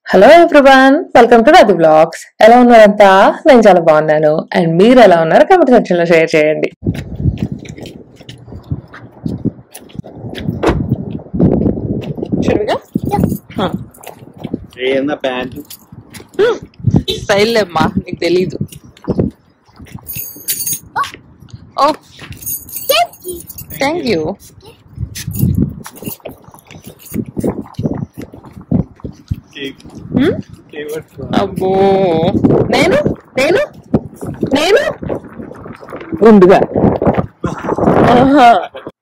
Hello everyone welcome to Radhi blogs ఎలా ఉన్నారంతా నేను చాలా బాగున్నాను అండ్ మీరు ఎలా ఉన్నారు కమెంట్ సెక్షన్ లో షేర్ చేయండి ఏందా ప్యాంట్ స్టైల్ అమ్మా నీకు తెలీదు ఓ థ్యాంక్ యూ అబ్బో నేను నేను నేను గుండుగా ఆహా.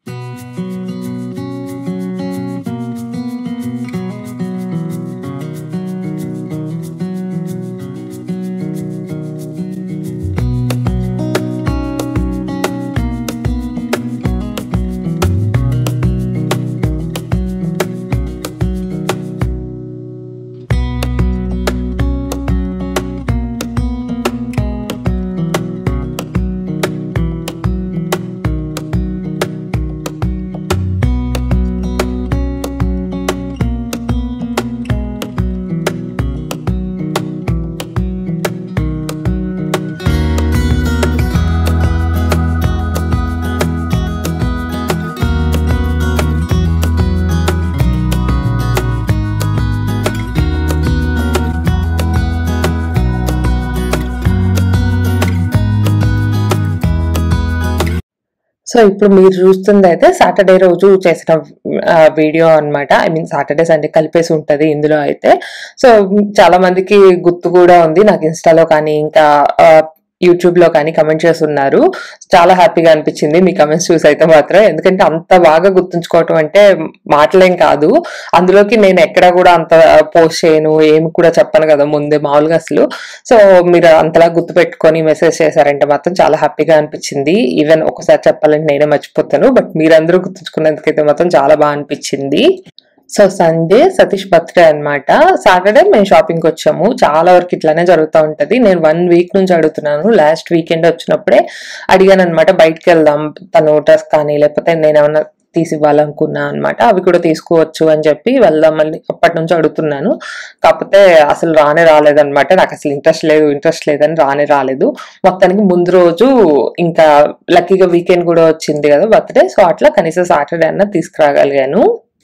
సో ఇప్పుడు మీరు చూస్తుంది అయితే సాటర్డే రోజు చేసిన వీడియో అన్నమాట ఐ మీన్ సాటర్డే సండే కలిపేసి ఉంటది ఇందులో అయితే సో చాలా మందికి గుర్తు కూడా ఉంది నాకు ఇన్స్టాలో కానీ ఇంకా యూట్యూబ్ లో కానీ కమెంట్ చేస్తున్నారు చాలా హ్యాపీగా అనిపించింది మీ కమెంట్స్ చూసి అయితే మాత్రం ఎందుకంటే అంత బాగా గుర్తుంచుకోవటం అంటే మాటలేం కాదు అందులోకి నేను ఎక్కడ కూడా అంత పోస్ట్ చేయను ఏమి కూడా చెప్పను కదా ముందే మామూలుగా అసలు సో మీరు అంతలా గుర్తు పెట్టుకొని మెసేజ్ చేశారంటే మాత్రం చాలా హ్యాపీగా అనిపించింది ఈవెన్ ఒకసారి చెప్పాలంటే నేనే మర్చిపోతాను బట్ మీరందరూ గుర్తుంచుకున్నందుకైతే మాత్రం చాలా బాగా అనిపించింది సో సండే సతీష్ బర్త్డే అన్నమాట సాటర్డే మేము షాపింగ్కి వచ్చాము చాలా వరకు ఇట్లానే జరుగుతూ ఉంటది నేను వన్ వీక్ నుంచి అడుగుతున్నాను లాస్ట్ వీకెండ్ వచ్చినప్పుడే అడిగాను అనమాట బయటకు వెళ్దాం తను డ్రెస్ కానీ లేకపోతే నేను ఏమన్నా తీసి ఇవ్వాలనుకున్నా అనమాట అవి కూడా తీసుకోవచ్చు అని చెప్పి వెళ్దాం మళ్ళీ అప్పటి నుంచి అడుగుతున్నాను కాకపోతే అసలు రానే రాలేదన్నమాట నాకు అసలు ఇంట్రెస్ట్ లేదు ఇంట్రెస్ట్ లేదని రానే రాలేదు మొత్తానికి ముందు రోజు ఇంకా లక్కీగా వీకెండ్ కూడా వచ్చింది కదా బర్త్డే సో అట్లా కనీసం సాటర్డే అన్న తీసుకురాగలిగాను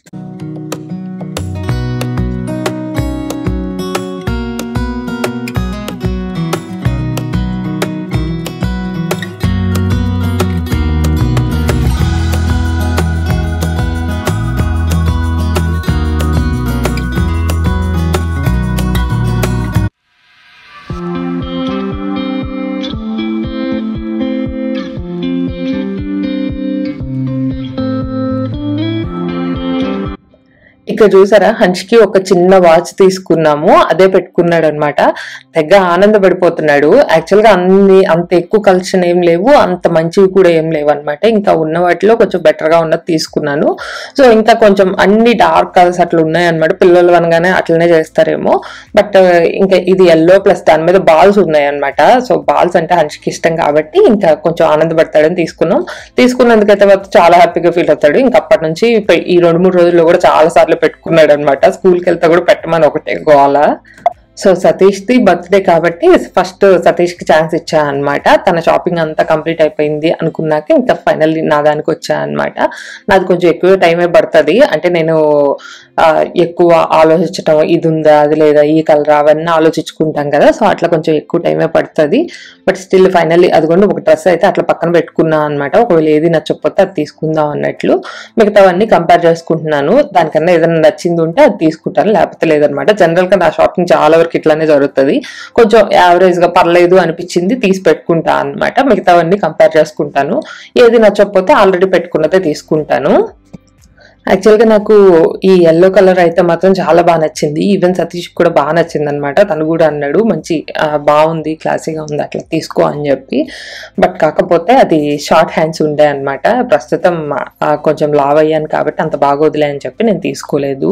ఇక్కడ చూసారా హంచ్కి ఒక చిన్న వాచ్ తీసుకున్నాము అదే పెట్టుకున్నాడు అనమాట తెగ ఆనందపడిపోతున్నాడు యాక్చువల్ గా అన్ని అంత ఎక్కువ కలెక్షన్ ఏం లేవు అంత మంచివి కూడా ఏం లేవు అనమాట ఇంకా ఉన్న వాటిలో కొంచెం బెటర్ గా ఉన్నది తీసుకున్నాను సో ఇంకా కొంచెం అన్ని డార్క్ కలర్స్ అట్లా ఉన్నాయి అనమాట పిల్లలు అనగానే అట్లనే చేస్తారేమో బట్ ఇంకా ఇది ఎల్లో ప్లస్ దాని మీద బాల్స్ ఉన్నాయి అనమాట సో బాల్స్ అంటే హంచ్కి ఇష్టం కాబట్టి ఇంకా కొంచెం ఆనందపడతాడని తీసుకున్నాం తీసుకున్నందుకైతే మాత్రం చాలా హ్యాపీగా ఫీల్ అవుతాడు ఇంకా అప్పటి నుంచి పె- ఈ రెండు మూడు రోజుల్లో కూడా చాలా సార్లు పెట్టుకున్నాడు అనమాట స్కూల్కి వెళ్తే కూడా పెట్టమని ఒకటే గోల సో సతీష్ ది బర్త్డే కాబట్టి ఫస్ట్ సతీష్ కి ఛాన్స్ ఇచ్చా అనమాట తన షాపింగ్ అంతా కంప్లీట్ అయిపోయింది అనుకున్నాక ఇంకా ఫైనల్లీ నా దానికి వచ్చా అనమాట నాది కొంచెం ఎక్కువ టైమే పడుతుంది అంటే నేను ఆ, ఎక్కువ ఆలోచించటం ఇది ఉందా అది లేదా ఈ కలర్ అవన్నీ ఆలోచించుకుంటాం కదా సో అట్లా కొంచెం ఎక్కువ టైమే పడుతుంది బట్ స్టిల్ ఫైనల్లీ అదిగోండి ఒక డ్రెస్ అయితే అట్లా పక్కన పెట్టుకున్నా అనమాట ఒకవేళ ఏది నచ్చకపోతే అది తీసుకుందాం అన్నట్లు మిగతావన్నీ కంపేర్ చేసుకుంటున్నాను దానికన్నా ఏదైనా నచ్చింది ఉంటే అది తీసుకుంటాను లేకపోతే లేదనమాట జనరల్ గా నా షాపింగ్ చాలా వరకు ఇట్లానే జరుగుతుంది కొంచెం యావరేజ్ గా పర్లేదు అనిపించింది తీసి పెట్టుకుంటా అనమాట మిగతావన్నీ కంపేర్ చేసుకుంటాను ఏది నచ్చకపోతే ఆల్రెడీ పెట్టుకున్నదే తీసుకుంటాను యాక్చువల్ గా నాకు ఈ ఎల్లో కలర్ అయితే మాత్రం చాలా బాగా నచ్చింది ఈవెన్ సతీష్ కూడా బాగా నచ్చింది అనమాట తను కూడా అన్నాడు మంచి ఆ, బాగుంది క్లాసీగా ఉంది అట్లా తీసుకో అని చెప్పి బట్ కాకపోతే అది షార్ట్ హ్యాండ్స్ ఉండే అనమాట ప్రస్తుతం ఆ, కొంచెం లావ్ అయ్యాను కాబట్టి అంత బాగోదులే అని చెప్పి నేను తీసుకోలేదు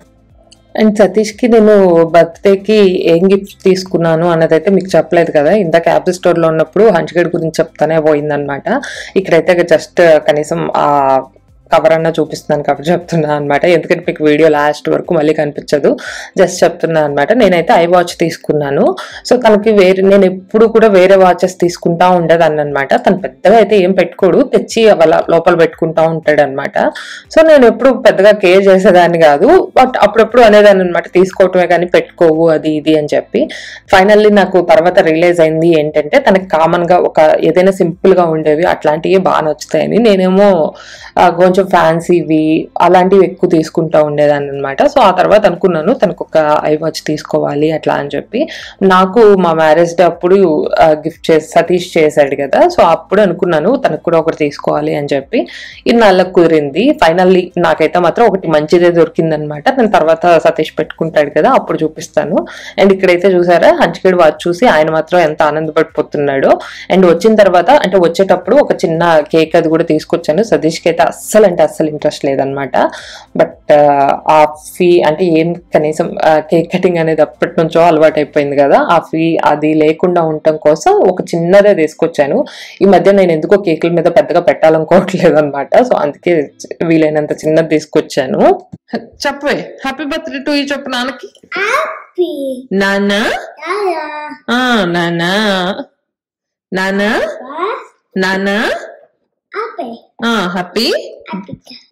అండ్ సతీష్కి నేను బర్త్డేకి ఏం గిఫ్ట్ తీసుకున్నాను అన్నదైతే మీకు చెప్పలేదు కదా ఇందాక యాపిల్ స్టోర్ లో ఉన్నప్పుడు హంచ్గడ్ గురించి చెప్తానే పోయిందనమాట ఇక్కడైతే జస్ట్ కనీసం ఆ కవర్ అన్న చూపిస్తున్నాను కాబట్టి చెప్తున్నాను అనమాట ఎందుకంటే మీకు వీడియో లాస్ట్ వరకు మళ్ళీ కనిపించదు జస్ట్ చెప్తున్నాను అనమాట నేనైతే ఐ వాచ్ తీసుకున్నాను సో తనకి వేరే నేను ఎప్పుడు కూడా వేరే వాచెస్ తీసుకుంటా ఉండేదాన్ని అనమాట తను పెద్దగా అయితే ఏం పెట్టుకోడు తెచ్చి వాళ్ళ లోపల పెట్టుకుంటా ఉంటాడు అనమాట సో నేను ఎప్పుడు పెద్దగా కేర్ చేసేదాన్ని కాదు బట్ అప్పుడప్పుడు అనేదాన్ని అనమాట తీసుకోవటమే కానీ పెట్టుకోవు అది ఇది అని చెప్పి ఫైనల్లీ నాకు తర్వాత రియలైజ్ అయింది ఏంటంటే తనకి కామన్ గా ఒక ఏదైనా సింపుల్ గా ఉండేవి అట్లాంటివి బాగా నచ్చుతాయని నేనేమో ఆ, కొంచెం ఫ్యాన్సీవి అలాంటివి ఎక్కువ తీసుకుంటా ఉండేదాన్ని అనమాట సో ఆ తర్వాత అనుకున్నాను తనకు ఒక ఐ వాచ్ తీసుకోవాలి అట్లా అని చెప్పి నాకు మా మ్యారేజ్ డే అప్పుడు గిఫ్ట్ చేసి సతీష్ చేశాడు కదా సో అప్పుడు అనుకున్నాను తనకు కూడా ఒకటి తీసుకోవాలి అని చెప్పి ఇన్నాళ్ళకు కుదిరింది ఫైనల్లీ నాకైతే మాత్రం ఒకటి మంచిదే దొరికిందనమాట నేను తర్వాత సతీష్ పెట్టుకుంటాడు కదా అప్పుడు చూపిస్తాను అండ్ ఇక్కడైతే చూసారా హంచికేడు వాచ్ చూసి ఆయన మాత్రం ఎంత ఆనందపడిపోతున్నాడో అండ్ వచ్చిన తర్వాత అంటే వచ్చేటప్పుడు ఒక చిన్న కేక్ అది కూడా తీసుకొచ్చాను సతీష్కి అయితే అస్సలు అంటే అస్సలు ఇంట్రెస్ట్ లేదనమాట బట్ ఆ ఫీ అంటే ఏం కనీసం కేక్ కటింగ్ అనేది అప్పటి నుంచో అలవాటు అయిపోయింది కదా ఆ ఫీ అది లేకుండా ఉండటం కోసం ఒక చిన్నదే తీసుకొచ్చాను ఈ మధ్య నేను ఎందుకో కేకుల మీద పెద్దగా పెట్టాలనుకోవట్లేదు అనమాట సో అందుకే వీలైనంత చిన్నది తీసుకొచ్చాను చెప్పే హ్యాపీ బర్త్డే టు ఈ చెప్పు నాన్నకి Happy. నాన్న Dada. ఆ, నాన్న నాన్న What? నాన్న Happy. ఆ, happy Happy.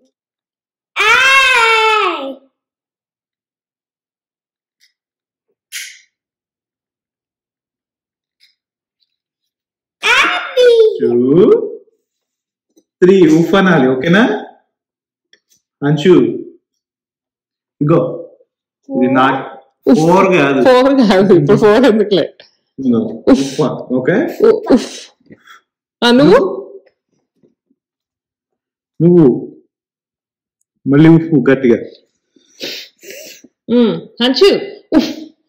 Hey! Happy. Two three ఉఫ్ అనాలి ఓకేనా అంచు ఇగో ఇది నా ఫోర్ కాదు ఫోర్ కాదు ఇప్పుడు ఫోర్ ఎందుకులే ఇగో ఉఫ్ ఓకే ఉ- ఉఫ్. ఆ, నువ్వు నువ్వు మళ్ళీ ఉప్పు గట్టిగా ఉమ్, హంచు ఉఫ్.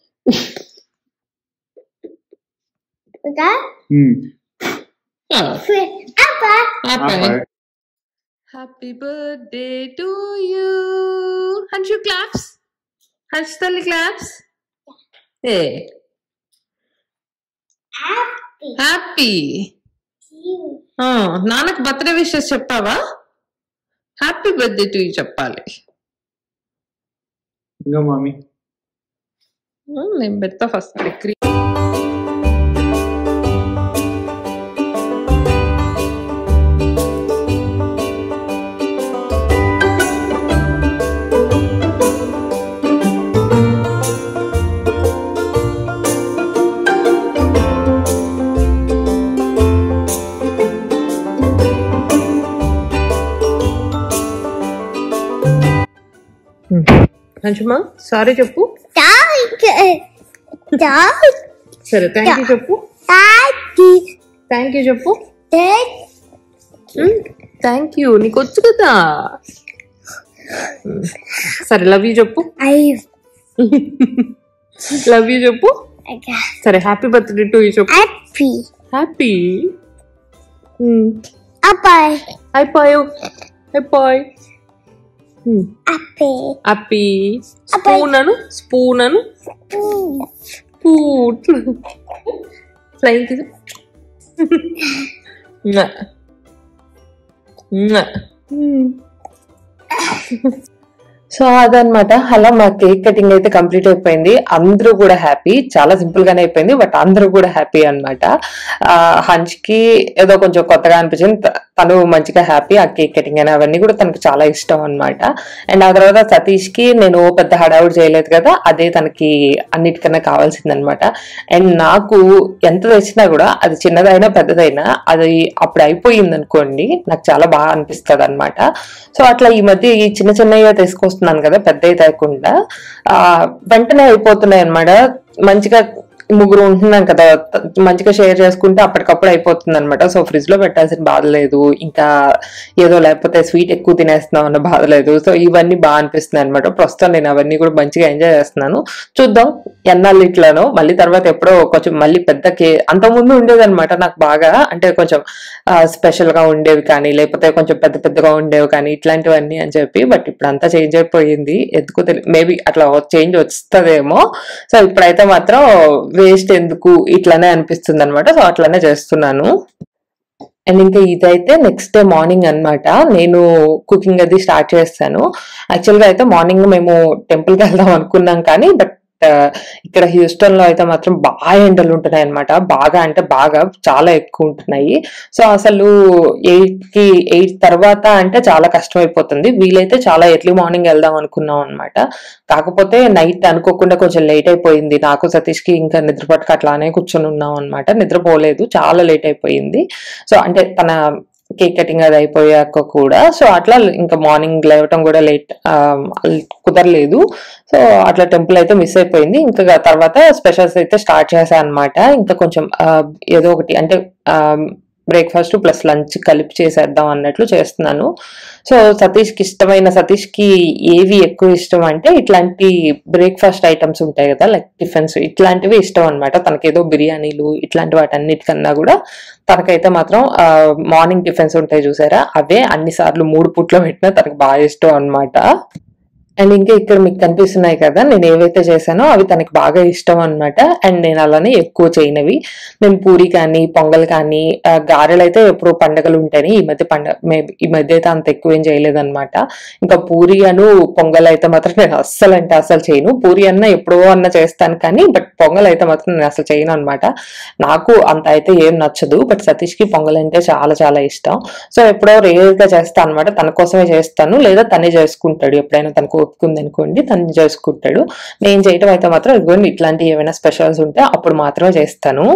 That? ఉమ్. ఆ, Appa. హ్యాపీ ఆపా. హ్యాపీ బర్త్డే టు యూ హంచు క్లాప్స్ హంచు తల్లి క్లాప్స్ ఏ Happy. Happy You. నాన్నకు బర్త్డే విషెస్ చెప్పావా హ్యాపీ బర్త్డే టు యూ చెప్పాలి ఇంకా మామి ఉమ్, నేను పెడతా ఫస్ట్ హంచుమా సారీ చెప్పు Dog. Dog. సరే థ్యాంక్ యూ చెప్పు Daddy. థ్యాంక్ యూ చెప్పు Dad. థ్యాంక్ యూ నీకు వచ్చు కదా ఉమ్, సరే లవ్ యూ చెప్పు I. లవ్ యూ చెప్పు I got సరే హ్యాపీ బర్త్డే టు యూ చెప్పు happy. Happy Appa. అయిపోయావు అయిపోయి Happy. హ్యాపీ స్పూన్ అను స్పూన్ అను Boom. పూట్ ఫ్లైంగ్ తీసు సో అదనమాట అలా మా కేక్ కటింగ్ అయితే కంప్లీట్ అయిపోయింది అందరూ కూడా హ్యాపీ చాలా సింపుల్ గానే అయిపోయింది బట్ అందరూ కూడా హ్యాపీ అనమాట హంచ్ కి ఏదో కొంచెం కొత్తగా అనిపించింది త- తను మంచిగా హ్యాపీ ఆ కేక్ కటింగ్ అని అవన్నీ కూడా తనకు చాలా ఇష్టం అన్నమాట అండ్ ఆ తర్వాత సతీష్ కి నేను పెద్ద హడావుడి చేయలేదు కదా అదే తనకి అన్నిటికన్నా కావాల్సిందనమాట అండ్ నాకు ఎంత తెచ్చినా కూడా అది చిన్నదైనా పెద్దదైనా అది అప్పుడు అయిపోయింది అనుకోండి నాకు చాలా బాగా అనిపిస్తుంది అనమాట సో అట్లా ఈ మధ్య ఈ చిన్న చిన్నగా తీసుకొస్తున్నాను కదా పెద్ద తేకుండా ఆ వెంటనే అయిపోతున్నాయి అనమాట మంచిగా ముగ్గురు ఉంటున్నాం కదా త- మంచిగా షేర్ చేసుకుంటే అప్పటికప్పుడు అయిపోతుంది అనమాట సో ఫ్రిడ్జ్ లో పెట్టాల్సిన బాధ లేదు ఇంకా ఏదో లేకపోతే స్వీట్ ఎక్కువ తినేస్తున్నాం అన్న బాధ లేదు సో ఇవన్నీ బాగా అనిపిస్తున్నాయి అనమాట ప్రస్తుతం నేను అవన్నీ కూడా మంచిగా ఎంజాయ్ చేస్తున్నాను చూద్దాం ఎన్నాళ్ళు ఇట్లానో మళ్ళీ తర్వాత ఎప్పుడో కొంచెం మళ్ళీ పెద్ద కే అంతకుముందు ఉండేదన్నమాట నాకు బాగా అంటే కొంచెం స్పెషల్ గా ఉండేవి కానీ లేకపోతే కొంచెం పెద్ద పెద్దగా ఉండేవి కానీ ఇట్లాంటివన్నీ అని చెప్పి బట్ ఇప్పుడు అంతా చేంజ్ అయిపోయింది ఎందుకు మేబీ అట్లా చేంజ్ వస్తుందేమో సో ఇప్పుడైతే మాత్రం వేస్ట్ ఎందుకు ఇట్లానే అనిపిస్తుంది అనమాట సో అట్లానే చేస్తున్నాను అండ్ ఇంకా ఇదైతే నెక్స్ట్ డే మార్నింగ్ అన్నమాట నేను కుకింగ్ అది స్టార్ట్ చేస్తాను యాక్చువల్ గా అయితే మార్నింగ్ మేము టెంపుల్ కి వెళ్దాం అనుకున్నాం కానీ బట్ ఇక్కడ హ్యూస్టన్ లో అయితే మాత్రం బాగా ఎండలు ఉంటున్నాయి అనమాట బాగా అంటే బాగా చాలా ఎక్కువ ఉంటున్నాయి సో అసలు ఎయిట్ కి ఎయిట్ తర్వాత అంటే చాలా కష్టం అయిపోతుంది వీలైతే చాలా ఎర్లీ మార్నింగ్ వెళ్దాం అనుకున్నాం అనమాట కాకపోతే నైట్ అనుకోకుండా కొంచెం లేట్ అయిపోయింది నాకు సతీష్ కి ఇంకా నిద్ర పట్టుకు అట్లానే కూర్చొని ఉన్నాం అనమాట నిద్రపోలేదు చాలా లేట్ అయిపోయింది సో అంటే తన కేక్ కటింగ్ అది అయిపోయాక కూడా సో అట్లా ఇంకా మార్నింగ్ లేవటం కూడా లేట్ కుదరలేదు సో అట్లా టెంపుల్ అయితే మిస్ అయిపోయింది ఇంకా తర్వాత స్పెషల్స్ అయితే స్టార్ట్ చేశాను అనమాట ఇంకా కొంచెం ఆ, ఏదో ఒకటి అంటే బ్రేక్ఫాస్ట్ ప్లస్ లంచ్ కలిపి చేసేద్దాం అన్నట్లు చేస్తున్నాను సో సతీష్కి ఇష్టమైన సతీష్కి ఏవి ఎక్కువ ఇష్టం అంటే ఇట్లాంటి బ్రేక్ఫాస్ట్ ఐటమ్స్ ఉంటాయి కదా లైక్ టిఫిన్స్ ఇట్లాంటివి ఇష్టం అనమాట తనకేదో బిర్యానీలు ఇట్లాంటి వాటన్నిటికన్నా కూడా తనకైతే మాత్రం మార్నింగ్ టిఫిన్స్ ఉంటాయి చూసారా అవే అన్ని సార్లు మూడు పూట్లో పెట్టినా తనకు బాగా ఇష్టం అన్నమాట అండ్ ఇంకా ఇక్కడ మీకు కనిపిస్తున్నాయి కదా నేను ఏవైతే చేశానో అవి తనకి బాగా ఇష్టం అన్నమాట అండ్ నేను అలానే ఎక్కువ చేయనవి నేను పూరి కానీ పొంగల్ కానీ ఆ, గారెలు అయితే ఎప్పుడు పండగలు ఉంటాయి ఈ మధ్య పండగ మే- ఈ మధ్య అయితే అంత ఎక్కువ ఏం చేయలేదన్నమాట ఇంకా పూరి అను పొంగల్ అయితే మాత్రం నేను అస్సలు అంటే అస్సలు చేయను పూరి అన్న ఎప్పుడో అన్న చేస్తాను కానీ బట్ పొంగల్ అయితే మాత్రం నేను అసలు చేయను అనమాట నాకు అంత అయితే ఏం నచ్చదు బట్ సతీష్ కి పొంగల్ అంటే చాలా చాలా ఇష్టం సో ఎప్పుడో రేర్ గా చేస్తాను అనమాట తన కోసమే చేస్తాను లేదా తనే చేసుకుంటాడు ఎప్పుడైనా తనకు ఓపిక ఉందనుకోండి తను చేసుకుంటాడు నేను చేయటం అయితే మాత్రం ఇదిగోండి ఇట్లాంటి ఏమైనా స్పెషల్స్ ఉంటే అప్పుడు మాత్రమే చేస్తాను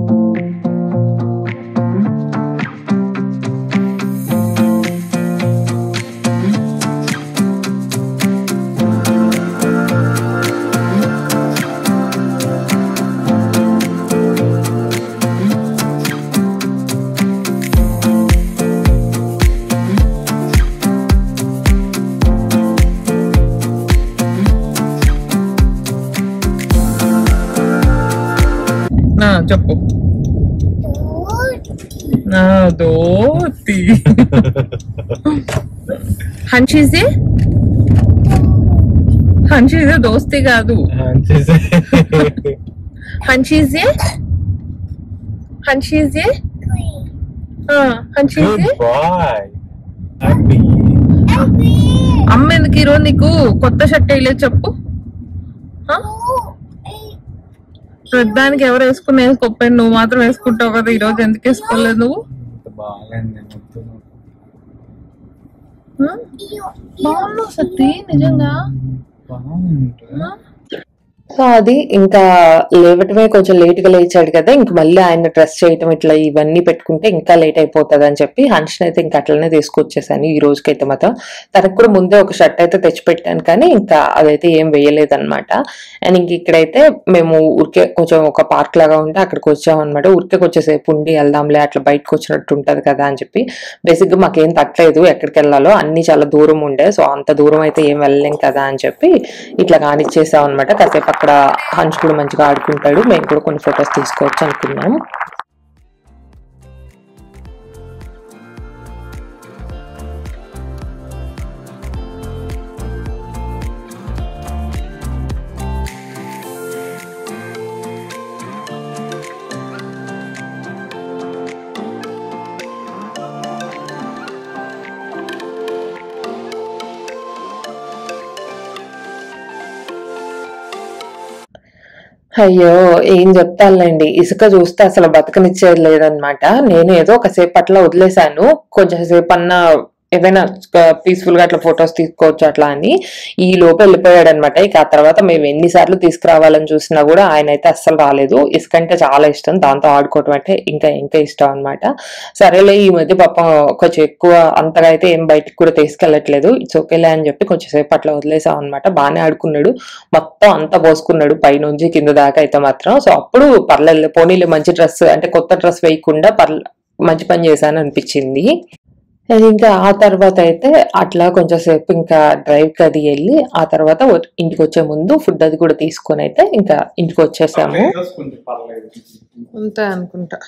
చెప్పు దోతి హన్షీజే హన్షీజే దోస్తి కాదు హన్షీజే హన్షీజే హన్షీజే బాయ్ హ్యాపీ అమ్మ ఎందుకు ఈరోజు నీకు కొత్త షర్ట్ వేయలేదు చెప్పు ఆ? ప్రతిదానికి ఎవరు వేసుకుని వేసుకోపోయి నువ్వు మాత్రం వేసుకుంటావు కదా ఈ రోజు ఎందుకు వేసుకోలేదు నువ్వు బాగాలేండి మొత్తం ఆ? బాగున్నావు సత్తి నిజంగా బాగుంటుంది సో అది ఇంకా లేవటమే కొంచెం లేట్ గా లేచాడు కదా ఇంక మళ్ళీ ఆయన డ్రెస్ చేయటం ఇట్లా ఇవన్నీ పెట్టుకుంటే ఇంకా లేట్ అయిపోతుంది అని చెప్పి హన్షన్ అయితే ఇంకా అట్లనే తీసుకొచ్చేసాను ఈ రోజుకైతే మాత్రం తనకు కూడా ముందే ఒక షర్ట్ అయితే తెచ్చి పెట్టాను కానీ ఇంకా అదైతే ఏం వేయలేదు అనమాట అండ్ ఇంక ఇక్కడైతే మేము ఊరికే కొంచెం ఒక పార్క్ లాగా ఉంటే అక్కడికి వచ్చాం అనమాట ఊరికే కొంచెంసేపు ఉండి వెళ్దాంలే అట్లా బయటకు వచ్చినట్టు ఉంటది కదా అని చెప్పి బేసిక్ గా మాకేం తట్టలేదు ఎక్కడికి వెళ్ళాలో అన్ని చాలా దూరం ఉండే సో అంత దూరం అయితే ఏం వెళ్ళలేం కదా అని చెప్పి ఇట్లా కానిచ్చేసాం అనమాట కాసేపు అక్కడ హంచ్ కూడా మంచిగా ఆడుకుంటాడు మేము కూడా కొన్ని ఫొటోస్ తీసుకోవచ్చు అనుకున్నాం అయ్యో ఏం చెప్తానులేండి ఇసుక చూస్తే అసలు బతకనిచ్చేది లేదనమాట నేను ఏదో ఒకసేపు అట్లా వదిలేశాను కొంచెం సేపు అన్నా ఏదైనా పీస్ఫుల్ గా అట్లా ఫొటోస్ తీసుకోవచ్చు అట్లా అని ఈ లోపు వెళ్ళిపోయాడు అనమాట ఇక ఆ తర్వాత మేము ఎన్నిసార్లు తీసుకురావాలని చూసినా కూడా ఆయన అయితే అస్సలు రాలేదు ఇసుక అంటే చాలా ఇష్టం దాంతో ఆడుకోవటం అంటే ఇంకా ఇంకా ఇష్టం అనమాట సరేలే ఈ మధ్య పాపం కొంచెం ఎక్కువ అంతగా అయితే ఏం బయటికి కూడా తీసుకెళ్ళట్లేదు ఇట్స్ ఓకేలే అని చెప్పి కొంచెం సేపు అట్లా వదిలేసాం అనమాట బాగానే ఆడుకున్నాడు మొత్తం అంతా పోసుకున్నాడు పైనుంచి కింద దాకా అయితే మాత్రం సో అప్పుడు పర్లేదు పోనీలే మంచి డ్రెస్ అంటే కొత్త డ్రెస్ వేయకుండా పర్లే మంచి పని చేశాను అనిపించింది అది ఇంకా ఆ తర్వాత అయితే అట్లా కొంచెం సేపు ఇంకా డ్రైవ్ కి అది వెళ్ళి ఆ తర్వాత వ- ఇంటికి వచ్చే ముందు ఫుడ్ అది కూడా తీసుకొని అయితే ఇంకా ఇంటికి వచ్చేసాము కొంచెం పర్లేదు అంతే అనుకుంటా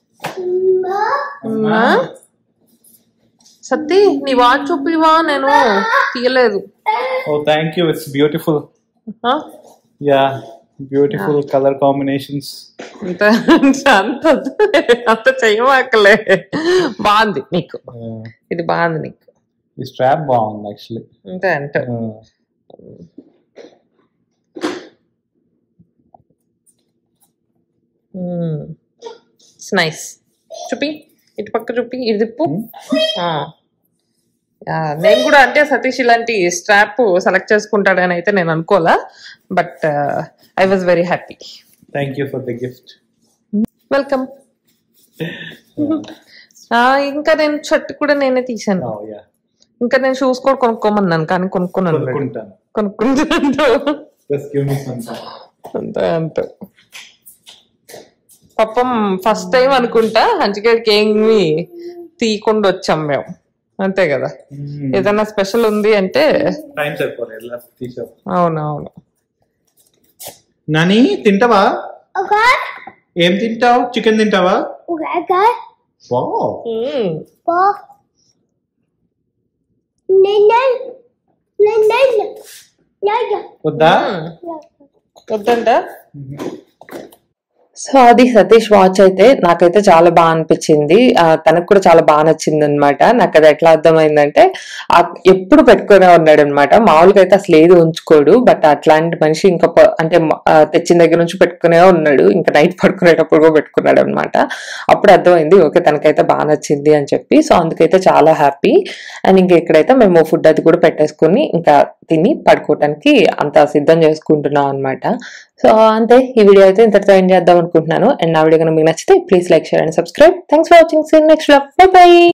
సత్తి నీ వాచ్ చూపివా నేను తీయలేదు oh thank you it's beautiful ఆ? యా బ్యూటిఫుల్ కలర్ కాంబినేషన్స్ అంత అంత అంత చెయ్యమాకలే బాగుంది నీకు ఇది బాగుంది నీకు ఈ స్ట్రాప్ బాగుంది యాక్చువల్లీ అంతే అంటే ఇట్స్ నైస్ చూపి ఇటు పక్క చూపి ఇది తిప్పు ఆ. ఆ, నేను కూడా అంటే సతీష్ ఇలాంటి స్ట్రాప్ సెలెక్ట్ చేసుకుంటాడని అయితే నేను అనుకోలే but I was very happy thank you for the gift welcome ఇంకా నేను షర్ట్ కూడా నేనే తీసాను యా ఇంకా నేను షూస్ కూడా కొనుక్కోమన్నాను కానీ కొనుక్కున్నాను కొనుక్కుంటాను కొనుక్కుంటాను జస్ట్ గివ్ మీ సమ్ అంతే అంతే పాపం ఫస్ట్ టైం అనుకుంటా హంచిగడికి ఏమి తీయకుండా వచ్చాం మేము అంతే కదా ఏదైనా స్పెషల్ ఉంది అంటే టైం సరిపోలేదు ఇలా తీసావు అవునవును నాని తింటావా Okay. ఏం తింటావు చికెన్ తింటావా Okay. Okay. వావ్ మ్మ్. Four. Nine. Nine. Nine. Nine. Nine. వద్దా వద్దంట సో అది సతీష్ వాచ్ అయితే నాకైతే చాలా బాగా అనిపించింది ఆ, తనకు కూడా చాలా బాగా నచ్చింది అనమాట నాకు అది ఎట్లా అర్థమైందంటే ఆ, ఎప్పుడు పెట్టుకునే ఉన్నాడు అనమాట మామూలుగా అయితే అసలు ఏది ఉంచుకోడు బట్ అట్లాంటి మనిషి ఇంకా ప- అంటే మ- ఆ, తెచ్చిన దగ్గర నుంచి పెట్టుకునే ఉన్నాడు ఇంకా నైట్ పడుకునేటప్పుడు కూడా పెట్టుకున్నాడు అనమాట అప్పుడు అర్థమైంది ఓకే తనకైతే బాగా నచ్చింది అని చెప్పి సో అందుకైతే చాలా హ్యాపీ అండ్ ఇంకా ఇక్కడైతే మేము ఫుడ్ అది కూడా పెట్టేసుకుని ఇంకా తిని పడుకోవటానికి అంత సిద్ధం చేసుకుంటున్నాం అనమాట సో అంతే ఈ వీడియో అయితే ఇంతటితో ఎండ్ చేద్దాం అనుకుంటున్నాను అండ్ నా వీడియో కనుక మీకు నచ్చితే please like share and subscribe thanks for watching see in next bye by